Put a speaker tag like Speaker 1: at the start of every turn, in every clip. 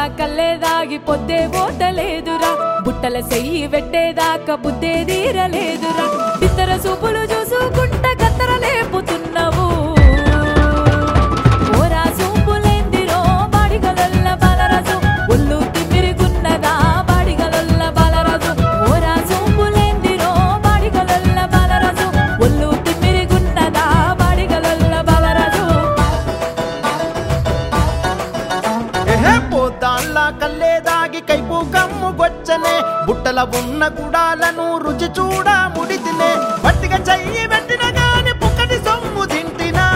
Speaker 1: కల్లేదాగి పొద్దే పోతలేదురా బుట్టల సెయ్యి పెట్టేదాకా బుద్దే తీరలేదురా ఇతర సూపులు చూసుకుంట కత్తర లేపుతున్నావు ఓరా సూపులేందిరో బాడిగలొల్ల బలరజు ఒళ్ళు తిమ్మిరిగున్నదా బాడిగలొల్ల బలరజు ఓరా సూపులేందిరో బాడిగలొల్ల బలరజు ఒళ్ళు తిమ్మిరిగున్నదా బాడిగలొల్ల బలరజు
Speaker 2: ఎహే పోతాళ్ళ కల్లేదాగి కైపు కమ్ము గొచ్చనే బుట్టల ఉన్న గుడాలను రుచి చూడ ముడితినే పట్టిగా చెయ్యి పెట్టిన గాని పుక్కటి సొమ్ము తింటినా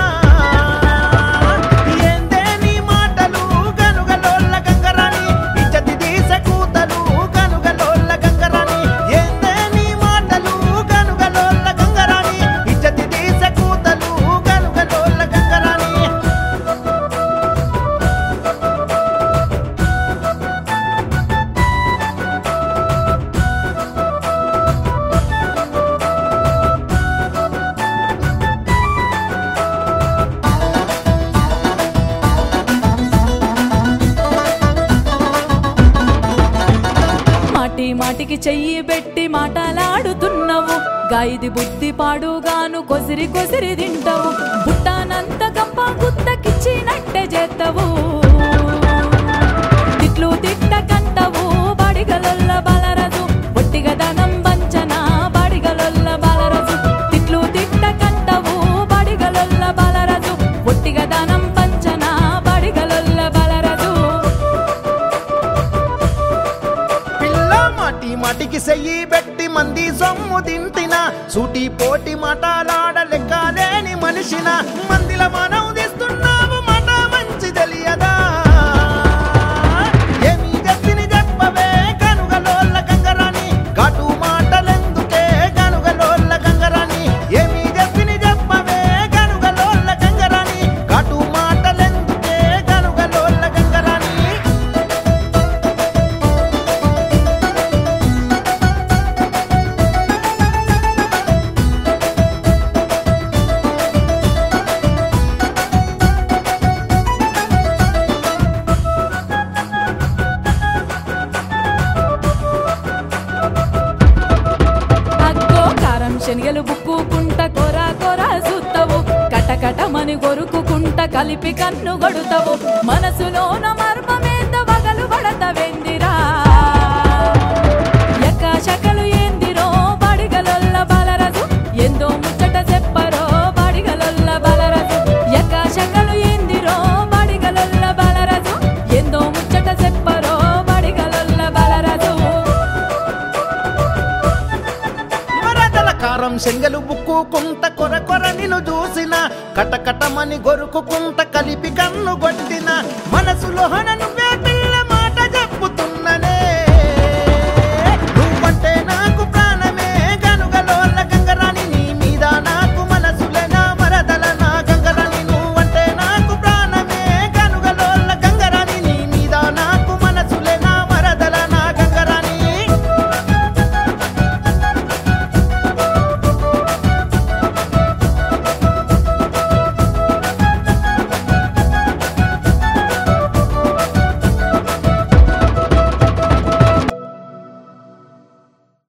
Speaker 2: ఏందే నీ మాటలు గనుగలోళ్ళ గంగరాని ఇచ్చతి తీసే కూతలు గనుగలోళ్ళ గంగరాని ఏందే నీ మాటలు గనుగలోళ్ళ గంగరాని ఇచ్చతి తీసే కూతలు గనుగలోళ్ళ గంగరాని
Speaker 1: మాటి మాటికి చెయ్యి పెట్టి మాటలాడుతున్నావు గాయిది బుద్ధి పాడుగాను కొసిరి కొసిరి తింటావు బుట్టానంత గంప గుత్తకిచ్చినట్టే చేస్తావు తిట్లు తిట్టకంటావు బాడిగలొల్ల బలరజు ఒట్టిగా దనం వంచన బాడిగలొల్ల బలరజు తిట్లు తిట్టకంటావు బాడిగలొల్ల బలరజు ఒట్టిగా దనం వంచన బాడిగలొల్ల బలరజు
Speaker 2: పిల్ల మాటి మాటికి సెయ్యి పెట్టి మంది సొమ్ము తింటిన సూటి పోటి మాటలాడలెక్కలేని మనిషిన మందిల మనం తీస్తున్నావు మాట మంచి తెలియదా ఏమి చెప్పిని చెప్పవే కనుగలోళ్ళ గంగరాని ఘాటు మాటలెందుకే కనుగలోళ్ళ గంగరాని ఏమి చెప్పిని చెప్పవే కనుగలోళ్ళ గంగరాని ఘాటు మాటలెందుకే కనుగలోళ్ళ గంగరాని
Speaker 1: అగ్గో కారం శనగలు బుక్కుకుంట కొరా కొరా చూస్తావు కటకటమని గొరుకుకుంట కలిపి కన్ను గొడుతావు మనసులోన మర్మమేంద వగలు పడతవెందిరా ఎక్క శకలు ఏందిరో బాడిగలొల్ల బలరజు ఎందో ముచ్చట చెప్పరో బాడిగలొల్ల బలరజు ఎక్క శకలు ఏందిరో బాడిగలొల్ల బలరజు ఎందో ముచ్చట చెప్పరో బాడిగలొల్ల బలరజు
Speaker 2: వరదల కారం శంగలు బుక్కుకుంట కొర కొర నిన్ను చూసిన కటకటమని గొరుకుకుంట కలిపి కన్ను కొట్టిన మనసులో నువ్వే పిల్ల